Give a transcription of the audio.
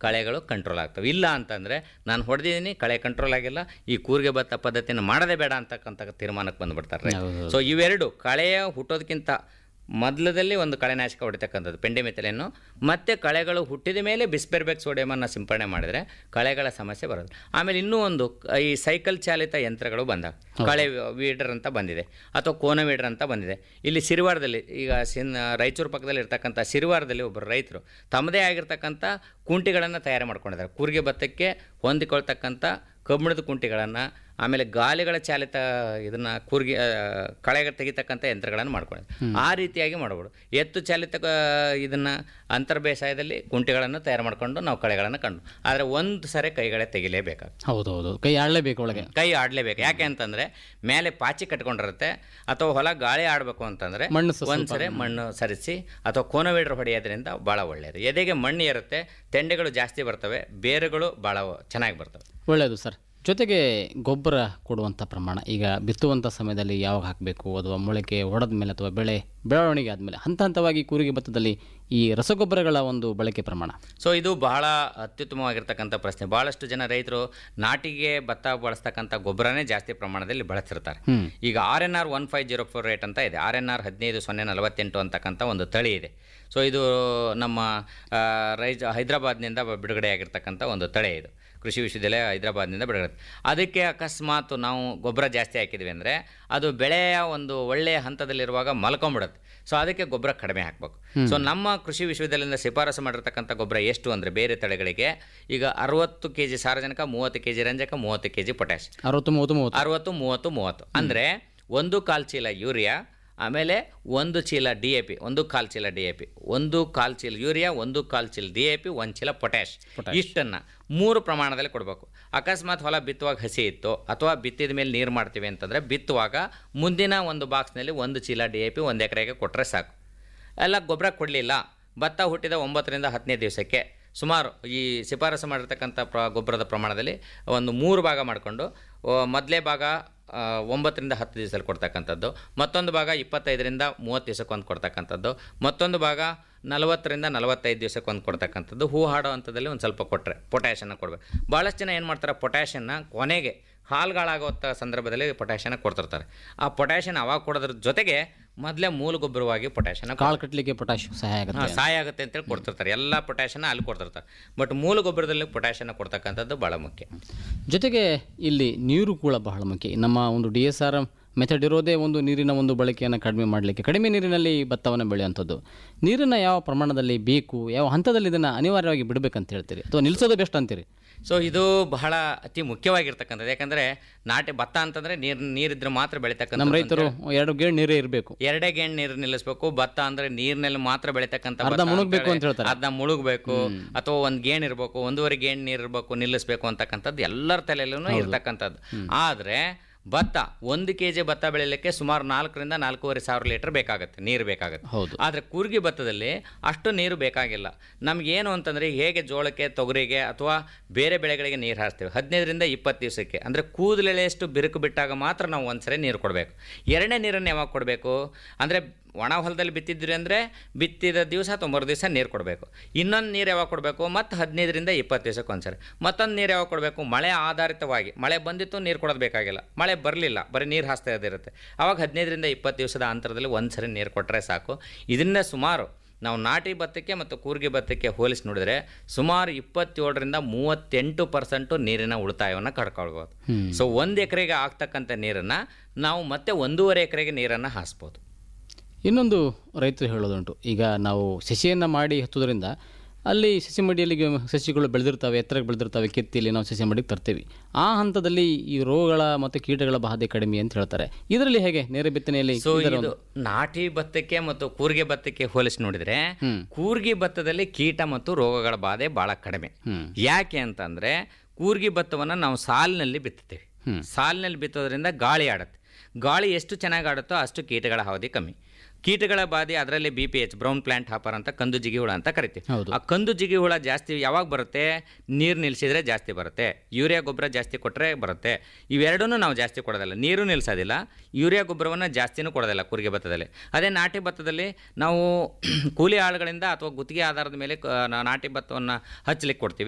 ಕಳೆಗಳು ಕಂಟ್ರೋಲ್ ಆಗ್ತವೆ ಇಲ್ಲ ಅಂತಂದರೆ ನಾನು ಹೊಡೆದಿದ್ದೀನಿ ಕಳೆ ಕಂಟ್ರೋಲ್ ಆಗಿಲ್ಲ ಈ ಕೂರಿಗೆ ಭತ್ತ ಪದ್ಧತಿಯನ್ನು ಮಾಡದೇ ಬೇಡ ಅಂತಕ್ಕಂಥ ತೀರ್ಮಾನಕ್ಕೆ ಬಂದುಬಿಡ್ತಾರೆ ರೈತ. ಹೌದು. ಸೊ ಇವೆರಡು ಕಳೆಯ ಹುಟ್ಟೋದಕ್ಕಿಂತ ಮೊದಲದಲ್ಲಿ ಒಂದು ಕಳೆನಾಶಕ ಹೊಡಿತಕ್ಕಂಥದ್ದು ಪೆಂಡಿಮೆಥಿಲನ್ನು ಮತ್ತೆ ಕಳೆಗಳು ಹುಟ್ಟಿದ ಮೇಲೆ ಬಿಸ್ಪೆರ್ಬೇಕ್ ಸೋಡಿಯಮನ್ನು ಸಿಂಪಡಣೆ ಮಾಡಿದರೆ ಕಳೆಗಳ ಸಮಸ್ಯೆ ಬರೋದು ಆಮೇಲೆ ಇನ್ನೂ ಒಂದು ಕ- ಈ ಸೈಕಲ್ ಚಾಲಿತ ಯಂತ್ರಗಳು ಬಂದಾಗ ಕಳೆ ವೀಡರ್ ಅಂತ ಬಂದಿದೆ ಅಥವಾ ಕೋನ ವೀಡರ್ ಅಂತ ಬಂದಿದೆ ಇಲ್ಲಿ ಸಿರಿವಾರದಲ್ಲಿ ಈಗ ಸಿನ್ ರಾಯಚೂರು ಪಕ್ಕದಲ್ಲಿ ಇರ್ತಕ್ಕಂಥ ಸಿರಿವಾರದಲ್ಲಿ ಒಬ್ಬರು ರೈತರು ತಮ್ಮದೇ ಆಗಿರ್ತಕ್ಕಂಥ ಕುಂಟಿಗಳನ್ನು ತಯಾರು ಮಾಡ್ಕೊಂಡಿದ್ದಾರೆ ಕೂರಿಗೆ ಭತ್ತಕ್ಕೆ ಹೊಂದಿಕೊಳ್ತಕ್ಕಂಥ ಕಬ್ಬಿಣದ ಕುಂಟಿಗಳನ್ನು ಆಮೇಲೆ ಗಾಲಿಗಳ ಚಾಲಿತ ಇದನ್ನ ಕೂರ್ಗಿ ಆ, ಕಳೆ ತೆಗಿತಕ್ಕಂಥ ಯಂತ್ರಗಳನ್ನು ಮಾಡ್ಕೊಂಡಿದ್ದಾರೆ ಆ ರೀತಿಯಾಗಿ ಮಾಡ್ಬೋದು ಎತ್ತು ಚಾಲಿತ ಆ, ಇದನ್ನ ಅಂತರ್ ಬೇಸಾಯದಲ್ಲಿ ಕುಂಟಿಗಳನ್ನು ತಯಾರು ಮಾಡ್ಕೊಂಡು ನಾವು ಕಳೆಗಳನ್ನು ಕಂಡು ಆದರೆ ಒಂದು ಸರಿ ಕೈಗಳೇ ತೆಗಿಲೇಬೇಕಾಗ್ತದೆ ಹೌದು ಹೌದು ಕೈ ಆಡಲೇಬೇಕು ಒಳಗೆ ಕೈ ಆಡಲೇಬೇಕು ಯಾಕೆ ಅಂತಂದ್ರೆ ಮೇಲೆ ಪಾಚಿ ಕಟ್ಕೊಂಡಿರುತ್ತೆ ಅಥವಾ ಹೊಲ ಗಾಳಿ ಆಡಬೇಕು ಅಂತಂದ್ರೆ ಮಣ್ಣು ಸ- ಒಂದ್ಸರಿ ಮಣ್ಣು ಸರಿಸಿ ಅಥವಾ ಕೋನವೀಡ್ರ್ ಹೊಡೆಯೋದ್ರಿಂದ ಭಾಳ ಒಳ್ಳೆಯದು ಎದೆಗೆ ಮಣ್ಣು ಇರುತ್ತೆ ತೆಂಡೆಗಳು ಜಾಸ್ತಿ ಬರ್ತವೆ ಬೇರುಗಳು ಭಾಳ ಚೆನ್ನಾಗಿ ಬರ್ತವೆ ಒಳ್ಳೆಯದು ಸರ್ ಜೊತೆಗೆ ಗೊಬ್ಬರ ಕೊಡುವಂಥ ಪ್ರಮಾಣ ಈಗ ಬಿತ್ತುವಂಥ ಸಮಯದಲ್ಲಿ ಯಾವಾಗ ಹಾಕಬೇಕು ಅಥವಾ ಮೊಳಕೆ ಹೊಡೆದ ಮೇಲೆ ಅಥವಾ ಬೆಳೆ ಬೆಳವಣಿಗೆ ಆದಮೇಲೆ ಹಂತ ಹಂತವಾಗಿ ಕೂರಿಗೆ ಭತ್ತದಲ್ಲಿ ಈ ರಸಗೊಬ್ಬರಗಳ ಒಂದು ಬಳಕೆ ಪ್ರಮಾಣ ಸೊ ಇದು ಬಹಳ ಅತ್ಯುತ್ತಮವಾಗಿರ್ತಕ್ಕಂಥ ಪ್ರಶ್ನೆ ಭಾಳಷ್ಟು ಜನ ರೈತರು ನಾಟಿಗೆ ಭತ್ತ ಬಳಸ್ತಕ್ಕಂಥ ಗೊಬ್ಬರನೇ ಜಾಸ್ತಿ ಪ್ರಮಾಣದಲ್ಲಿ ಬಳಸ್ತಿರ್ತಾರೆ ಹ್ಮ್. ಈಗ R N R one five zero four eight ಅಂತ ಇದೆ ಆರ್ ಎನ್ ಆರ್ ಹದಿನೈದು ಸೊನ್ನೆ ನಲವತ್ತೆಂಟು ಅಂತಕ್ಕಂಥ ಒಂದು ತಳಿ ಇದೆ ಸೊ ಇದು ನಮ್ಮ ಆ, ರೈಜ ಹೈದರಾಬಾದ್ನಿಂದ ಬಿಡುಗಡೆಯಾಗಿರ್ತಕ್ಕಂಥ ಒಂದು ತಳಿ ಇದು ಕೃಷಿ ವಿಶ್ವವಿದ್ಯಾಲಯ ಹೈದರಾಬಾದ್ನಿಂದ ಬಿಡುಗಡೆ ಅದಕ್ಕೆ ಅಕಸ್ಮಾತ್ ನಾವು ಗೊಬ್ಬರ ಜಾಸ್ತಿ ಹಾಕಿದ್ವಿ ಅಂದರೆ ಅದು ಬೆಳೆಯ ಒಂದು ಒಳ್ಳೆಯ ಹಂತದಲ್ಲಿರುವಾಗ ಮಲ್ಕೊಂಬಿಡುತ್ತೆ ಸೊ ಅದಕ್ಕೆ ಗೊಬ್ಬರ ಕಡಿಮೆ ಹಾಕಬೇಕು ಸೊ ನಮ್ಮ ಕೃಷಿ ವಿಶ್ವವಿದ್ಯಾಲಯದಿಂದ ಶಿಫಾರಸು ಮಾಡಿರ್ತಕ್ಕಂಥ ಗೊಬ್ಬರ ಎಷ್ಟು ಅಂದರೆ ಬೇರೆ ತಳಿಗಳಿಗೆ ಈಗ ಅರವತ್ತು ಕೆ ಜಿ ಸಾರಜನಕ ಮೂವತ್ತು ಕೆ ಜಿ ರಂಜಕ ಮೂವತ್ತು ಕೆ ಜಿ ಪೊಟ್ಯಾಶ್ ಅರವತ್ತು ಮೂವತ್ತು ಮೂವತ್ತು ಅರವತ್ತು ಮೂವತ್ತು ಮೂವತ್ತು ಅಂದರೆ ಒಂದು ಕಾಲು ಚೀಲ ಯೂರಿಯಾ ಆಮೇಲೆ ಒಂದು ಚೀಲ ಡಿ ಎ ಪಿ ಒಂದು ಕಾಲು ಚೀಲ ಡಿ ಎ ಪಿ ಒಂದು ಕಾಲು ಚೀಲ ಯೂರಿಯಾ ಒಂದು ಕಾಲು ಚೀಲ ಡಿ ಎ ಪಿ ಒಂದು ಚೀಲ ಪೊಟ್ಯಾಶ್ ಇಷ್ಟನ್ನು ಮೂರು ಪ್ರಮಾಣದಲ್ಲಿ ಕೊಡಬೇಕು ಅಕಸ್ಮಾತ್ ಹೊಲ ಬಿತ್ತುವಾಗ ಹಸಿ ಇತ್ತು ಅಥವಾ ಬಿತ್ತಿದ ಮೇಲೆ ನೀರು ಮಾಡ್ತೀವಿ ಅಂತಂದರೆ ಬಿತ್ತುವಾಗ ಮುಂದಿನ ಒಂದು ಬಾಕ್ಸ್ನಲ್ಲಿ ಒಂದು ಚೀಲ ಡಿ ಎ ಪಿ ಒಂದು ಎಕರೆಗೆ ಕೊಟ್ಟರೆ ಸಾಕು ಎಲ್ಲ ಗೊಬ್ಬರ ಕೊಡಲಿಲ್ಲ ಭತ್ತ ಹುಟ್ಟಿದ ಒಂಬತ್ತರಿಂದ ಹತ್ತನೇ ದಿವಸಕ್ಕೆ ಸುಮಾರು ಈ ಶಿಫಾರಸು ಮಾಡಿರ್ತಕ್ಕಂಥ ಪ್ರ ಗೊಬ್ಬರದ ಪ್ರಮಾಣದಲ್ಲಿ ಒಂದು ಮೂರು ಭಾಗ ಮಾಡಿಕೊಂಡು ಮೊದಲೇ ಭಾಗ ಆ, ಒಂಬತ್ತರಿಂದ ಹತ್ತು ದಿವಸದಲ್ಲಿ ಕೊಡ್ತಕ್ಕಂಥದ್ದು ಮತ್ತೊಂದು ಭಾಗ ಇಪ್ಪತ್ತೈದರಿಂದ ಮೂವತ್ತು ದಿವಸಕ್ಕೊಂದು ಕೊಡ್ತಕ್ಕಂಥದ್ದು ಮತ್ತೊಂದು ಭಾಗ ನಲವತ್ತರಿಂದ ನಲವತ್ತೈದು ದಿವಸಕ್ಕೊಂದು ಕೊಡ್ತಕ್ಕಂಥದ್ದು ಹೂ ಹಾಡೋ ಹಂತದಲ್ಲಿ ಒಂದು ಸ್ವಲ್ಪ ಕೊಟ್ಟರೆ ಪೊಟ್ಯಾಷನ್ನು ಕೊಡಬೇಕು ಭಾಳಷ್ಟು ಜನ ಏನು ಮಾಡ್ತಾರೆ ಪೊಟ್ಯಾಷನ್ನು ಕೊನೆಗೆ ಹಾಲ್ಗಳಾಗುವಂಥ ಸಂದರ್ಭದಲ್ಲಿ ಪೊಟ್ಯಾಷನ್ನು ಕೊಡ್ತಿರ್ತಾರೆ ಆ ಪೊಟ್ಯಾಷನ್ ಅವಾಗ ಕೊಡೋದ್ರ ಜೊತೆಗೆ ಮೊದಲೇ ಮೂಲ ಗೊಬ್ಬರವಾಗಿ ಪೊಟ್ಯಾಷನ್ನು ಕಾಳು ಕಟ್ಟಲಿಕ್ಕೆ ಪೊಟ್ಯಾಶ್ ಸಹಾಯ ಆಗುತ್ತೆ ಹಾಂ ಸಹಾಯ ಆಗುತ್ತೆ ಅಂತೇಳಿ ಕೊಡ್ತಿರ್ತಾರೆ ಎಲ್ಲ ಪೊಟ್ಯಾಷನ್ನ ಅಲ್ಲಿ ಕೊಡ್ತಿರ್ತಾರೆ ಬಟ್ ಮೂಲ ಗೊಬ್ಬರದಲ್ಲಿ ಪೊಟ್ಯಾಷನ್ನ ಕೊಡ್ತಕ್ಕಂಥದ್ದು ಭಾಳ ಮುಖ್ಯ ಜೊತೆಗೆ ಇಲ್ಲಿ ನೀರು ಕೂಡ ಬಹಳ ಮುಖ್ಯ ನಮ್ಮ ಒಂದು ಡಿ ಎಸ್ ಆರ್ ಮೆಥಡ್ ಇರೋದೇ ಒಂದು ನೀರಿನ ಒಂದು ಬಳಕೆಯನ್ನು ಕಡಿಮೆ ಮಾಡಲಿಕ್ಕೆ ಕಡಿಮೆ ನೀರಿನಲ್ಲಿ ಭತ್ತವನ್ನು ಬೆಳೆಯುವಂಥದ್ದು ನೀರನ್ನು ಯಾವ ಪ್ರಮಾಣದಲ್ಲಿ ಬೇಕು ಯಾವ ಹಂತದಲ್ಲಿ ಇದನ್ನು ಅನಿವಾರ್ಯವಾಗಿ ಬಿಡಬೇಕಂತ ಹೇಳ್ತೀರಿ ಅಥವಾ ನಿಲ್ಲಿಸೋದು ಬೆಸ್ಟ್ ಅಂತೀರಿ ಸೊ ಇದು ಬಹಳ ಅತಿ ಮುಖ್ಯವಾಗಿರ್ತಕ್ಕಂಥದ್ದು ಯಾಕಂದರೆ ನಾಟಿ ಭತ್ತ ಅಂತಂದರೆ ನೀರು ನೀರಿದ್ರೆ ಮಾತ್ರ ಬೆಳೀತಕ್ಕಂಥ ನಮ್ಮ ರೈತರು ಎರಡು ಗೇಣ್ ನೀರೇ ಇರಬೇಕು ಎರಡೇ ಗೇಣ್ ನೀರು ನಿಲ್ಲಿಸ್ಬೇಕು ಭತ್ತ ಅಂದ್ರೆ ನೀರಿನಲ್ಲಿ ಮಾತ್ರ ಬೆಳೀತಕ್ಕಂಥ ಅರ್ಧ ಭತ್ತ ಮುಳುಗ್ಬೇಕು ಅಂತೇಳಿ ಅಂತ ಹೇಳ್ತಾರೆ. ಅರ್ಧ ಮುಳುಗಬೇಕು ಅಥವಾ ಒಂದು ಗೇಣ್ ಇರಬೇಕು ಒಂದೂವರೆ ಗೇಣ್ ನೀರು ಇರಬೇಕು ನಿಲ್ಲಿಸ್ಬೇಕು ಅಂತಕ್ಕಂಥದ್ದು ಎಲ್ಲರ ತಲೆಯಲ್ಲೂ ಇರ್ತಕ್ಕಂಥದ್ದು ಆದರೆ ಭತ್ತ ಒಂದು ಕೆ ಜಿ ಭತ್ತ ಬೆಳಿಲಿಕ್ಕೆ ಸುಮಾರು ನಾಲ್ಕರಿಂದ ನಾಲ್ಕೂವರೆ ಸಾವಿರ ಲೀಟರ್ ಬೇಕಾಗುತ್ತೆ ನೀರು ಬೇಕಾಗುತ್ತೆ ಹೌದು ಆದರೆ ಕೂರ್ಗಿ ಭತ್ತದಲ್ಲಿ ಅಷ್ಟು ನೀರು ಬೇಕಾಗಿಲ್ಲ ನಮಗೇನು ಅಂತಂದರೆ ಹೇಗೆ ಜೋಳಕ್ಕೆ ತೊಗರಿಗೆ ಅಥವಾ ಬೇರೆ ಬೆಳೆಗಳಿಗೆ ನೀರು ಹಾರಿಸ್ತೀವಿ ಹದಿನೈದರಿಂದ ಇಪ್ಪತ್ತು ದಿವಸಕ್ಕೆ ಅಂದರೆ ಕೂದಲೆಳೆಯಷ್ಟು ಬಿರುಕು ಬಿಟ್ಟಾಗ ಮಾತ್ರ ನಾವು ಒಂದ್ಸರಿ ನೀರು ಕೊಡಬೇಕು ಎರಡನೇ ನೀರನ್ನು ಯಾವಾಗ ಕೊಡಬೇಕು ಅಂದರೆ ಒಣ ಹೊಲದಲ್ಲಿ ಬಿತ್ತಿದ್ರಿ ಅಂದರೆ ಬಿತ್ತಿದ ದಿವಸ ಅಥವಾ ಮರು ದಿವಸ ನೀರು ಕೊಡಬೇಕು ಇನ್ನೊಂದು ನೀರು ಯಾವಾಗ ಕೊಡಬೇಕು ಮತ್ತು ಹದಿನೈದರಿಂದ ಇಪ್ಪತ್ತು ದಿವಸಕ್ಕೆ ಒಂದ್ಸರಿ ಮತ್ತೊಂದು ನೀರು ಯಾವಾಗ ಕೊಡಬೇಕು ಮಳೆ ಆಧಾರಿತವಾಗಿ ಮಳೆ ಬಂದಿತ್ತು ನೀರು ಕೊಡೋದು ಬೇಕಾಗಿಲ್ಲ ಮಳೆ ಬರಲಿಲ್ಲ ಬರೀ ನೀರು ಹಾಸ್ತಾ ಇದಿರುತ್ತೆ ಆವಾಗ ಹದಿನೈದರಿಂದ ಇಪ್ಪತ್ತು ದಿವಸದ ಅಂತರದಲ್ಲಿ ಒಂದು ಸರಿ ನೀರು ಕೊಟ್ಟರೆ ಸಾಕು ಇದನ್ನೇ ಸುಮಾರು ನಾವು ನಾಟಿ ಭತ್ತಕ್ಕೆ ಮತ್ತು ಕೂರ್ಗಿ ಭತ್ತಕ್ಕೆ ಹೋಲಿಸಿ ನೋಡಿದ್ರೆ ಸುಮಾರು ಇಪ್ಪತ್ತೇಳರಿಂದ ಮೂವತ್ತೆಂಟು ಪರ್ಸೆಂಟು ನೀರಿನ ಉಳಿತಾಯವನ್ನು ಕಡ್ಕೊಳ್ಬೋದು ಸೊ ಒಂದು ಎಕರೆಗೆ ಆಗ್ತಕ್ಕಂಥ ನೀರನ್ನು ನಾವು ಮತ್ತೆ ಒಂದೂವರೆ ಎಕರೆಗೆ ನೀರನ್ನು ಹಾಸ್ಬೋದು ಇನ್ನೊಂದು ರೈತರು ಹೇಳೋದುಂಟು ಈಗ ನಾವು ಸಸಿಯನ್ನು ಮಾಡಿ ಹಚ್ಚೋದ್ರಿಂದ ಅಲ್ಲಿ ಸಸಿ ಮಡಿಯಲ್ಲಿ ಗ- ಸಸಿಗಳು ಬೆಳೆದಿರ್ತವೆ ಎತ್ತರಕ್ಕೆ ಬೆಳೆದಿರ್ತವೆ ಕೆತ್ತಿಲಿ ನಾವು ಸಸಿ ಮಡಿಗೆ ತರ್ತೀವಿ ಆ ಹಂತದಲ್ಲಿ ಈ ರೋಗಗಳ ಮತ್ತು ಕೀಟಗಳ ಬಾಧೆ ಕಡಿಮೆ ಅಂತ ಹೇಳ್ತಾರೆ ಇದರಲ್ಲಿ ಹೇಗೆ ನೇರ ಬಿತ್ತನೆಯಲ್ಲಿ ಸೊ ಇದರ ಇದು ನಾಟಿ ಭತ್ತಕ್ಕೆ ಮತ್ತು ಕೂರ್ಗೆ ಭತ್ತಕ್ಕೆ ಹೋಲಿಸಿ ನೋಡಿದ್ರೆ ಹ್ಮ್. ಕೂರ್ಗಿ ಭತ್ತದಲ್ಲಿ ಕೀಟ ಮತ್ತು ರೋಗಗಳ ಬಾಧೆ ಬಹಳ ಕಡಿಮೆ ಹ್ಮ್. ಯಾಕೆ ಅಂತಂದ್ರೆ ಕೂರ್ಗಿ ಭತ್ತವನ್ನು ನಾವು ಸಾಲಿನಲ್ಲಿ ಬಿತ್ತುತ್ತೇವೆ ಹ್ಮ್. ಸಾಲಿನಲ್ಲಿ ಬಿತ್ತೋದ್ರಿಂದ ಗಾಳಿ ಆಡುತ್ತೆ ಗಾಳಿ ಎಷ್ಟು ಚೆನ್ನಾಗಿ ಆಡುತ್ತೋ ಅಷ್ಟು ಕೀಟಗಳ ಅವಧಿ ಕಮ್ಮಿ ಕೀಟಗಳ ಬಾಧೆ ಅದರಲ್ಲಿ B P H brown planthopper ಅಂತ ಕಂದು ಜಿಗಿ ಹುಳ ಅಂತ ಕರಿತೀವಿ ಹೌದು. ಆ ಕಂದು ಜಿಗಿ ಹುಳ ಜಾಸ್ತಿ ಯಾವಾಗ ಬರುತ್ತೆ ನೀರು ನಿಲ್ಲಿಸಿದ್ರೆ ಜಾಸ್ತಿ ಬರುತ್ತೆ ಯೂರಿಯಾ ಗೊಬ್ಬರ ಜಾಸ್ತಿ ಕೊಟ್ಟರೆ ಬರುತ್ತೆ ಇವೆರಡನ್ನೂ ನಾವು ಜಾಸ್ತಿ ಕೊಡೋದಿಲ್ಲ ನೀರು ನಿಲ್ಲಿಸೋದಿಲ್ಲ ಯೂರಿಯಾ ಗೊಬ್ಬರವನ್ನು ಜಾಸ್ತಿನೂ ಕೊಡೋದಿಲ್ಲ ಕೂರಿಗೆ ಭತ್ತದಲ್ಲಿ ಅದೇ ನಾಟಿ ಭತ್ತದಲ್ಲಿ ನಾವು ಕೂಲಿ ಆಳುಗಳಿಂದ ಅಥವಾ ಗುತ್ತಿಗೆ ಆಧಾರದ ಮೇಲೆ ಕ- ನಾ- ನಾಟಿ ಭತ್ತವನ್ನು ಹಚ್ಚಲಿಕ್ಕೆ ಕೊಡ್ತೀವಿ